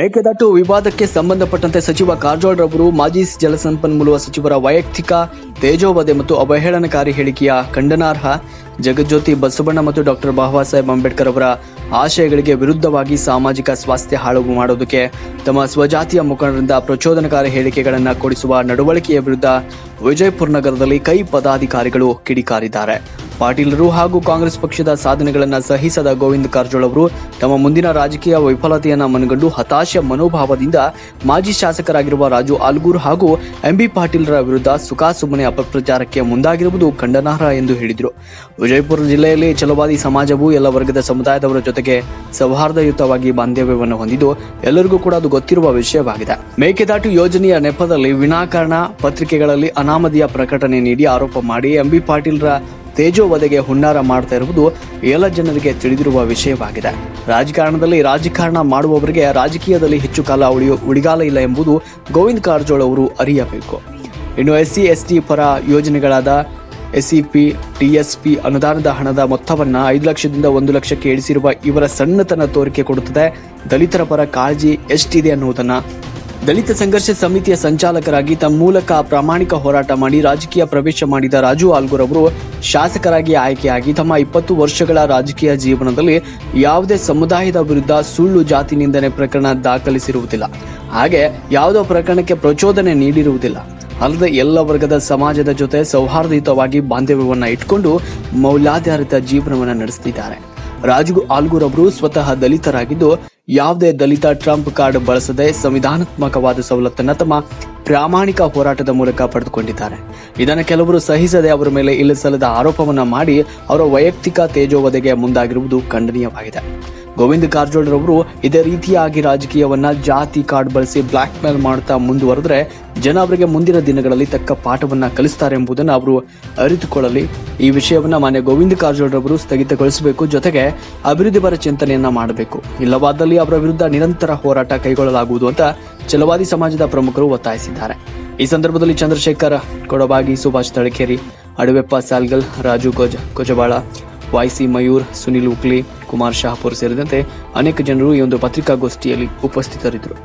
ಮೇಕೆದಾಟು ವಿವಾದಕ್ಕೆ ಸಂಬಂಧಪಟ್ಟಂತೆ ಸಚಿವ ಕಾರಜೋಳ ರವರು ಮಾಜಿ ಜಲಸಂಪನ್ಮೂಲ ಸಚಿವರ ವೈಯಕ್ತಿಕ ತೇಜೋವಧೆ ಮತ್ತು ಅವಹೇಳನಕಾರಿ ಹೇಳಿಕೆಯ ಖಂಡನಾರ್ಹ ಜಗಜ್ಯೋತಿ ಬಸವಣ್ಣ ಮತ್ತು ಡಾಕ್ಟರ್ ಬಾಬಾ ಸಾಹೇಬ್ ಅಂಬೇಡ್ಕರ್ ಅವರ ಆಶಯಗಳಿಗೆ ವಿರುದ್ಧವಾಗಿ ಸಾಮಾಜಿಕ ಸ್ವಾಸ್ಥ್ಯ ಹಾಳು ಮಾಡೋದಕ್ಕೆ ತಮ್ಮ ಸ್ವಜಾತಿಯ ಮುಖಂಡರಿಂದ ಪ್ರಚೋದನಕಾರಿ ಹೇಳಿಕೆಗಳನ್ನು ಕೊಡಿಸುವ ನಡವಳಿಕೆಯ ವಿರುದ್ಧ ವಿಜಯಪುರ ನಗರದಲ್ಲಿ ಕೈ ಪದಾಧಿಕಾರಿಗಳು ಕಿಡಿಕಾರಿದ್ದಾರೆ ಪಾಟೀಲರು ಹಾಗೂ ಕಾಂಗ್ರೆಸ್ ಪಕ್ಷದ ಸಾಧನೆಗಳನ್ನು ಸಹಿಸದ ಗೋವಿಂದ ಕಾರಜೋಳ ಅವರು ತಮ್ಮ ಮುಂದಿನ ರಾಜಕೀಯ ವೈಫಲತೆಯನ್ನ ಮನಗಂಡು ಹತಾಶ ಮನೋಭಾವದಿಂದ ಮಾಜಿ ಶಾಸಕರಾಗಿರುವ ರಾಜು ಆಲ್ಗೂರ್ ಹಾಗೂ ಎಂಬಿ ಪಾಟೀಲ್ರ ವಿರುದ್ಧ ಸುಖಾಸುಮ್ಮನೆ ಅಪಪ್ರಚಾರಕ್ಕೆ ಮುಂದಾಗಿರುವುದು ಖಂಡನಾರ್ಹ ಎಂದು ಹೇಳಿದರು ವಿಜಯಪುರ ಜಿಲ್ಲೆಯಲ್ಲಿ ಛಲವಾದಿ ಸಮಾಜವು ಎಲ್ಲ ವರ್ಗದ ಸಮುದಾಯದವರ ಜೊತೆಗೆ ಸೌಹಾರ್ದಯುತವಾಗಿ ಬಾಂಧವ್ಯವನ್ನು ಹೊಂದಿದ್ದು ಎಲ್ಲರಿಗೂ ಕೂಡ ಅದು ಗೊತ್ತಿರುವ ವಿಷಯವಾಗಿದೆ ಮೇಕೆದಾಟು ಯೋಜನೆಯ ನೆಪದಲ್ಲಿ ವಿನಾಕಾರಣ ಪತ್ರಿಕೆಗಳಲ್ಲಿ ಅನಾಮಧೇಯ ಪ್ರಕಟಣೆ ನೀಡಿ ಆರೋಪ ಮಾಡಿ ಎಂಬಿ ಪಾಟೀಲ್ರ ತೇಜೋವಧೆಗೆ ಹುನ್ನಾರ ಮಾಡ್ತಾ ಇರುವುದು ಎಲ್ಲ ಜನರಿಗೆ ತಿಳಿದಿರುವ ವಿಷಯವಾಗಿದೆ ರಾಜಕಾರಣದಲ್ಲಿ ರಾಜಕಾರಣ ಮಾಡುವವರಿಗೆ ರಾಜಕೀಯದಲ್ಲಿ ಹೆಚ್ಚು ಕಾಲ ಉಳಿಯೋ ಉಳಿಗಾಲ ಇಲ್ಲ ಎಂಬುದು ಗೋವಿಂದ ಕಾರಜೋಳ ಅವರು ಅರಿಯಬೇಕು ಇನ್ನು ಎಸ್ ಸಿ ಎಸ್ ಟಿ ಪರ ಯೋಜನೆಗಳಾದ ಎಸ್ಸಿಪಿ ಟಿಎಸ್ಪಿ ಅನುದಾನದ ಹಣದ ಮೊತ್ತವನ್ನ ಐದು ಲಕ್ಷದಿಂದ ಒಂದು ಲಕ್ಷಕ್ಕೆ ಇಳಿಸಿರುವ ಇವರ ಸಣ್ಣತನ ತೋರಿಕೆ ಕೊಡುತ್ತದೆ ದಲಿತರ ಪರ ಕಾಳಜಿ ಎಷ್ಟಿದೆ ಅನ್ನುವುದನ್ನ ದಲಿತ ಸಂಘರ್ಷ ಸಮಿತಿಯ ಸಂಚಾಲಕರಾಗಿ ತಮ್ಮ ಮೂಲಕ ಪ್ರಾಮಾಣಿಕ ಹೋರಾಟ ಮಾಡಿ ರಾಜಕೀಯ ಪ್ರವೇಶ ಮಾಡಿದ ರಾಜು ಆಲ್ಗೂರ್ ಅವರು ಶಾಸಕರಾಗಿ ಆಯ್ಕೆಯಾಗಿ ತಮ್ಮ ಇಪ್ಪತ್ತು ವರ್ಷಗಳ ರಾಜಕೀಯ ಜೀವನದಲ್ಲಿ ಯಾವುದೇ ಸಮುದಾಯದ ವಿರುದ್ಧ ಸುಳ್ಳು ಜಾತಿ ನಿಂದನೆ ಪ್ರಕರಣ ದಾಖಲಿಸಿರುವುದಿಲ್ಲ ಹಾಗೆ ಯಾವುದೋ ಪ್ರಕರಣಕ್ಕೆ ಪ್ರಚೋದನೆ ನೀಡಿರುವುದಿಲ್ಲ ಅಲ್ಲದೆ ಎಲ್ಲ ವರ್ಗದ ಸಮಾಜದ ಜೊತೆ ಸೌಹಾರ್ದಯುತವಾಗಿ ಬಾಂಧವ್ಯವನ್ನ ಇಟ್ಕೊಂಡು ಮೌಲ್ಯಾಧಾರಿತ ಜೀವನವನ್ನ ನಡೆಸುತ್ತಿದ್ದಾರೆ ರಾಜು ಆಲ್ಗೂರ್ ಅವರು ಸ್ವತಃ ದಲಿತರಾಗಿದ್ದು ಯಾವುದೇ ದಲಿತ ಟ್ರಂಪ್ ಕಾರ್ಡ್ ಬಳಸದೆ ಸಂವಿಧಾನಾತ್ಮಕವಾದ ಸವಲತ್ತನ್ನ ತಮ್ಮ ಪ್ರಾಮಾಣಿಕ ಹೋರಾಟದ ಮೂಲಕ ಪಡೆದುಕೊಂಡಿದ್ದಾರೆ ಇದನ್ನು ಕೆಲವರು ಸಹಿಸದೆ ಅವರ ಮೇಲೆ ಇಲ್ಲಸಲ್ಲದ ಆರೋಪವನ್ನ ಮಾಡಿ ಅವರ ವೈಯಕ್ತಿಕ ತೇಜೋವಧೆಗೆ ಮುಂದಾಗಿರುವುದು ಖಂಡನೀಯವಾಗಿದೆ ಗೋವಿಂದ ಕಾರಜೋಳರವರು ಇದೇ ರೀತಿಯಾಗಿ ರಾಜಕೀಯವನ್ನ ಜಾತಿ ಕಾರ್ಡ್ ಬಳಸಿ ಬ್ಲಾಕ್ ಮೇಲ್ ಮಾಡ್ತಾ ಮುಂದುವರೆದ್ರೆ ಜನ ಅವರಿಗೆ ಮುಂದಿನ ದಿನಗಳಲ್ಲಿ ತಕ್ಕ ಪಾಠವನ್ನ ಕಲಿಸ್ತಾರೆ ಎಂಬುದನ್ನು ಅವರು ಅರಿತುಕೊಳ್ಳಲಿ ಈ ವಿಷಯವನ್ನ ಮಾನ್ಯ ಗೋವಿಂದ ಕಾರಜೋಳರವರು ಸ್ಥಗಿತಗೊಳಿಸಬೇಕು ಜೊತೆಗೆ ಅಭಿವೃದ್ಧಿ ಪರ ಚಿಂತನೆಯನ್ನ ಮಾಡಬೇಕು ಇಲ್ಲವಾದಲ್ಲಿ ಅವರ ವಿರುದ್ಧ ನಿರಂತರ ಹೋರಾಟ ಕೈಗೊಳ್ಳಲಾಗುವುದು ಅಂತ ಛಲವಾದಿ ಸಮಾಜದ ಪ್ರಮುಖರು ಒತ್ತಾಯಿಸಿದ್ದಾರೆ ಈ ಸಂದರ್ಭದಲ್ಲಿ ಚಂದ್ರಶೇಖರ್ ಕೊಡಬಾಗಿ ಸುಭಾಷ್ ತಳಕೇರಿ ಅಡವೆಪ್ಪ ಸಾಲ್ಗಲ್ ರಾಜು ಕೊಜ ಕೊಜಬಾಳ ವೈಸಿ ಮಯೂರ್ ಸುನಿಲ್ ಉಕ್ಲಿ ಕುಮಾರ್ ಶಹಾಪುರ್ ಸೇರಿದಂತೆ ಅನೇಕ ಜನರು ಈ ಒಂದು ಪತ್ರಿಕಾಗೋಷ್ಠಿಯಲ್ಲಿ ಉಪಸ್ಥಿತರಿದ್ದರು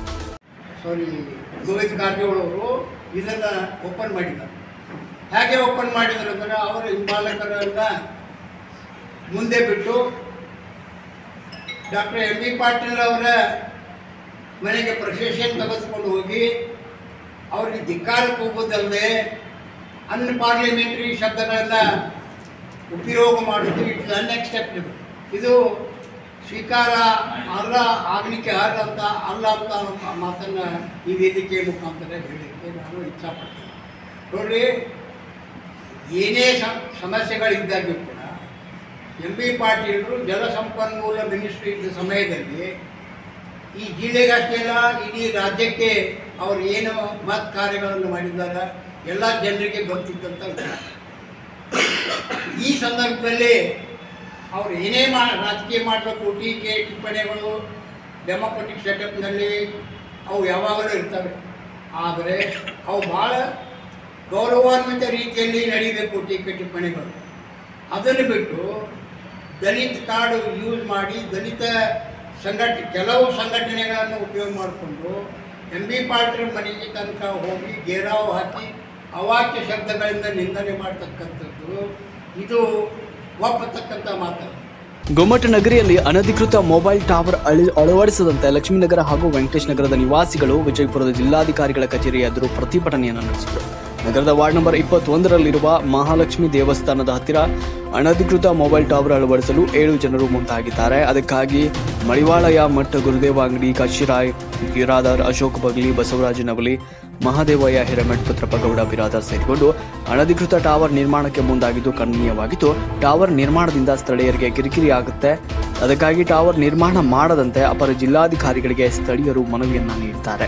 ಸಾರಿ ಗೋವಿಂದ ಕಾರಜೋಳ ಅವರು ಇದನ್ನ ಓಪನ್ ಮಾಡಿದ್ದಾರೆ ಹೇಗೆ ಓಪನ್ ಮಾಡಿದ್ರು ಅಂದ್ರೆ ಅವರ ಹಿಂಬಾಲಕರನ್ನ ಮುಂದೆ ಬಿಟ್ಟು ಡಾಕ್ಟರ್ ಎಂ ಬಿ ಪಾಟೀಲ್ ಅವರ ಮನೆಗೆ ಪ್ರೊಸೆಷನ್ ತೆಗೆದುಕೊಂಡು ಹೋಗಿ ಅವ್ರಿಗೆ ಧಿಕ್ಕಾರ ಕೂಗುವುದಲ್ಲದೆ ಅನ್ಪಾರ್ಲಿಮೆಂಟ್ರಿ ಶಬ್ದಗಳನ್ನ ಉಪಯೋಗ ಮಾಡುವುದು ಇಟ್ಸ್ ಅನ್ಎಕ್ಸೆಪ್ಟಬಲ್ ಇದು ಸ್ವೀಕಾರ ಅಲ್ಲ ಆಗಲಿಕ್ಕೆ ಅಂತ ಅಲ್ಲ ಅಂತ ಅನ್ನೋ ಮಾತನ್ನ ಈ ವೇದಿಕೆ ಮುಖಾಂತರ ಹೇಳಲಿಕ್ಕೆ ನಾನು ಇಚ್ಛಾಪಡ್ತೇನೆ ನೋಡ್ರಿ ಏನೇ ಸಮ- ಸಮಸ್ಯೆಗಳಿದ್ದಾಗ್ಯೂ ಕೂಡ ಎಂ ಬಿ ಪಾಟೀಲರು ಜಲಸಂಪನ್ಮೂಲ ಮಿನಿಸ್ಟ್ರಿ ಇದ್ದ ಸಮಯದಲ್ಲಿ ಈ ಜಿಲ್ಲೆಗಷ್ಟೇ ಅಲ್ಲ ಇಡೀ ರಾಜ್ಯಕ್ಕೆ ಅವರು ಏನು ಮತ್ ಕಾರ್ಯಗಳನ್ನು ಮಾಡಿದ್ದಾರೆ ಎಲ್ಲ ಜನರಿಗೆ ಗೊತ್ತಿದ್ದಂಥ ವಿಚಾರ ಈ ಸಂದರ್ಭದಲ್ಲಿ ಅವ್ರು ಏನೇ ಮಾ ರಾಜಕೀಯ ಮಾಡಬೇಕು ಟೀಕೆ ಟಿಪ್ಪಣಿಗಳು ಡೆಮೊಕ್ರೆಟಿಕ್ ಸೆಟಪ್ನಲ್ಲಿ ಅವು ಯಾವಾಗಲೂ ಇರ್ತವೆ ಆದರೆ ಅವು ಭಾಳ ಗೌರವಾನ್ವಿತ ರೀತಿಯಲ್ಲಿ ನಡೀಬೇಕು ಟೀಕೆ ಟಿಪ್ಪಣಿಗಳು ಅದನ್ನು ಬಿಟ್ಟು ದಲಿತ ಕಾರ್ಡ್ ಯೂಸ್ ಮಾಡಿ ದಲಿತ ಸಂಘಟ ಕೆಲವು ಸಂಘಟನೆಗಳನ್ನು ಉಪಯೋಗ ಮಾಡಿಕೊಂಡು ಎಂ ಬಿ ಪಾಟೀಲ್ ಮನೆಗೆ ತನಕ ಹೋಗಿ ಗೇರಾವು ಹಾಕಿ ಅವಾಚ್ಯ ಶಬ್ದಗಳಿಂದ ನಿಂದನೆ ಮಾಡ್ತಕ್ಕಂಥದ್ದು ಇದು ಒಪ್ಪತಕ್ಕಂಥ ಮಾತು ಗೊಮ್ಮಟ ನಗರಿಯಲ್ಲಿ ಅನಧಿಕೃತ ಮೊಬೈಲ್ ಟವರ್ ಅಳಿ- ಅಳವಡಿಸದಂತೆ ಲಕ್ಷ್ಮೀನಗರ ಹಾಗೂ ವೆಂಕಟೇಶ್ ನಗರದ ನಿವಾಸಿಗಳು ವಿಜಯಪುರದ ಜಿಲ್ಲಾಧಿಕಾರಿಗಳ ಕಚೇರಿ ಎದುರು ಪ್ರತಿಭಟನೆಯನ್ನು ನಡೆಸಿದರು ನಗರದ ವಾರ್ಡ್ ನಂಬರ್ ಇಪ್ಪತ್ತೊಂದರಲ್ಲಿರುವ ಮಹಾಲಕ್ಷ್ಮಿ ದೇವಸ್ಥಾನದ ಹತ್ತಿರ ಅನಧಿಕೃತ ಮೊಬೈಲ್ ಟವರ್ ಅಳವಡಿಸಲು ಏಳು ಜನರು ಮುಂದಾಗಿದ್ದಾರೆ ಅದಕ್ಕಾಗಿ ಮಡಿವಾಳಯ ಮಠ ಗುರುದೇವ ಅಂಗಡಿ ಕಾಶಿರಾಯ್ ಬಿರಾದಾರ್ ಅಶೋಕ್ ಬಗ್ಲಿ ಬಸವರಾಜ ನವಲಿ ಮಹಾದೇವಯ್ಯ ಹಿರೇಮಠ್ ಪುತ್ರಪ್ಪ ಗೌಡ ಬಿರಾದಾರ್ ಸೇರಿಕೊಂಡು ಅನಧಿಕೃತ ಟವರ್ ನಿರ್ಮಾಣಕ್ಕೆ ಮುಂದಾಗಿದ್ದು ಖಂಡನೀಯವಾಗಿದ್ದು ಟವರ್ ನಿರ್ಮಾಣದಿಂದ ಸ್ಥಳೀಯರಿಗೆ ಕಿರಿಕಿರಿ ಆಗುತ್ತೆ ಅದಕ್ಕಾಗಿ ಟವರ್ ನಿರ್ಮಾಣ ಮಾಡದಂತೆ ಅಪರ ಜಿಲ್ಲಾಧಿಕಾರಿಗಳಿಗೆ ಸ್ಥಳೀಯರು ಮನವಿಯನ್ನ ನೀಡಿದ್ದಾರೆ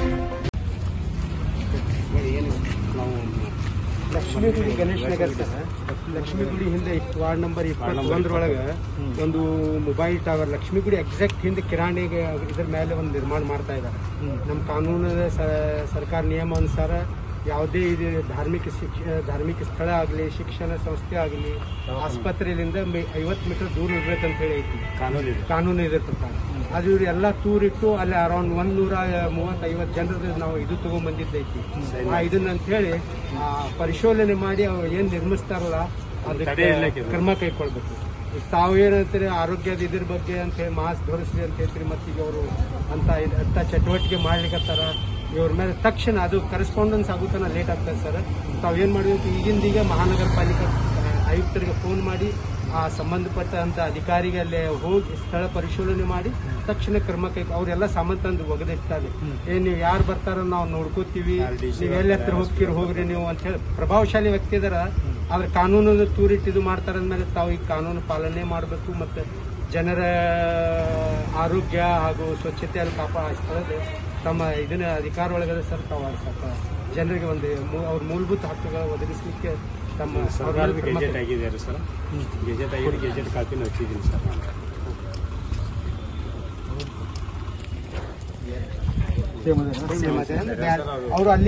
ಲಕ್ಷ್ಮೀ ಗುಡಿ ಗಣೇಶ್ ನಗರ್ ಸರ್ ಲಕ್ಷ್ಮೀ ಗುಡಿ ಹಿಂದೆ ಇಪ್ಪ- ವಾರ್ಡ್ ನಂಬರ್ ಇಪ್ಪತ್ತೊಂದರೊಳಗೆ ಒಂದು ಮೊಬೈಲ್ ಟವರ್ ಲಕ್ಷ್ಮೀ ಗುಡಿ ಎಕ್ಸಾಕ್ಟ್ ಹಿಂದೆ ಕಿರಾಣಿಗೆ ಇದ್ರ ಮೇಲೆ ಒಂದು ನಿರ್ಮಾಣ ಮಾಡ್ತಾ ಇದ್ದಾರೆ ನಮ್ಮ ಕಾನೂನಿನ ಸ- ಸರ್ಕಾರ ನಿಯಮ ಅನುಸಾರ ಯಾವುದೇ ಇದು ಧಾರ್ಮಿಕ ಶಿಕ್ಷ ಧಾರ್ಮಿಕ ಸ್ಥಳ ಆಗಲಿ ಶಿಕ್ಷಣ ಸಂಸ್ಥೆ ಆಗಲಿ ಆಸ್ಪತ್ರೆಯಿಂದ ಐವತ್ತು ಮೀಟರ್ ದೂರ ಇರ್ಬೇಕಂತ ಹೇಳಿ ಐತಿ ಕಾನೂನು ಕಾನೂನು ಇದೆ ಪ್ರಕಾರ ಅದು ಇವ್ರು ಎಲ್ಲ ಟೂರಿಟ್ಟು ಅಲ್ಲಿ ಅರೌಂಡ್ ಒಂದ್ ನೂರ ಮೂವತ್ತು ಐವತ್ತು ಜನರದ್ದು ನಾವು ಇದು ತಗೊಂಡ್ ಬಂದಿದ್ದೈತಿ ಆ ಇದನ್ನ ಅಂತ ಹೇಳಿ ಆ, ಪರಿಶೋಧನೆ ಮಾಡಿ ಅವ್ರು ಏನ್ ನಿರ್ಮಿಸ್ತಾರಲ್ಲ ಅದಕ್ಕೆ ತಡೆ ಹಿಡ್ಲಿಕ್ಕೆ ಇದು. ಕ್ರಮ ಕೈಗೊಳ್ಬೇಕು ಈಗ ತಾವೇನಂತೀರಿ ಆರೋಗ್ಯದ ಇದ್ರ ಬಗ್ಗೆ ಅಂತ ಹೇಳಿ ಮಾಸ್ಕ್ ಧರಿಸ್ರಿ ಅಂತ ಹೇಳ್ತೀರಿ ಮತ್ತೆ ಈಗ ಅವರು ಅಂತ ಇದ್- ಅಂತ ಚಟುವಟಿಕೆ ಮಾಡ್ಲಿಕ್ಕತ್ತಾರ ಇವ್ರ ಮೇಲೆ ತಕ್ಷಣ ಅದು ಕರೆಸ್ಪಾಂಡೆನ್ಸ್ ಆಗುತ್ತಾನ ಲೇಟ್ ಆಗ್ತದೆ ಸರ್ ತಾವು ಏನ್ ಮಾಡಿದ್ವಿ ಈಗಿಂದೀಗ ಮಹಾನಗರ ಪಾಲಿಕೆ ಆ, ಆಯುಕ್ತರಿಗೆ ಫೋನ್ ಮಾಡಿ ಆ ಸಂಬಂಧಪಟ್ಟಂತ ಅಧಿಕಾರಿಗೆ ಅಲ್ಲಿ ಹೋಗಿ ಸ್ಥಳ ಪರಿಶೀಲನೆ ಮಾಡಿ ತಕ್ಷಣ ಕ್ರಮ ಕೈ ಅವರೆಲ್ಲ ಸಾಮಾನ್ ತಂದು ಒಗದಿರ್ತಾರೆ ಏನ್ ನೀವು ಯಾರು ಬರ್ತಾರ ನಾವು ನೋಡ್ಕೋತೀವಿ ನೀವು ಎಲ್ಲಿ ಹತ್ರ ಹೋಗ್ತೀರಿ ಹೋಗ್ರಿ ನೀವು ಅಂತ ಹೇಳಿ ಪ್ರಭಾವಶಾಲಿ ವ್ಯಕ್ತಿ ಇದಾರ ಆದ್ರೆ ಕಾನೂನು ತೂರಿಟ್ಟು ಇದು ಮಾಡ್ತಾರ ಅಂದ್ಮೇಲೆ ತಾವು ಈ ಕಾನೂನು ಪಾಲನೆ ಮಾಡಬೇಕು ಮತ್ತೆ ಜನರ ಆರೋಗ್ಯ ಹಾಗೂ ಸ್ವಚ್ಛತೆಯನ್ನು ಕಾಪಾಡ ಸ್ಥಳದ ತಮ್ಮ ಇದನ್ನ ಅಧಿಕಾರ ಒಳಗಡೆ ಸರ್ ತಾವು ಸ್ವಲ್ಪ ಜನರಿಗೆ ಒಂದು ಮೂ- ಅವ್ರ ಮೂಲಭೂತ ಹಕ್ಕುಗಳು ಒದಗಿಸಲಿಕ್ಕೆ ತಮ್ಮ ಸರ್ಕಾರದ ಅವ್ರ ಮೇಲೆ ಗೆಜೆಟ್ ಕ್ರಮ ಆಗಿದೆ ಸರ್ ಗೆಜೆಟ್ ಆಗಿದೆ ಗೆಜೆಟ್ ಕಾಪಿನ ಹಚ್ಚಿದ್ದೀನಿ ಸರ್ ನಾನು ಕೈ- ಅವರು ಅಲ್ಲಿ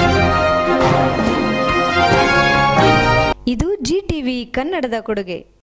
ಇದು ಜಿ ಟಿವಿ ಕನ್ನಡದ ಕೊಡುಗೆ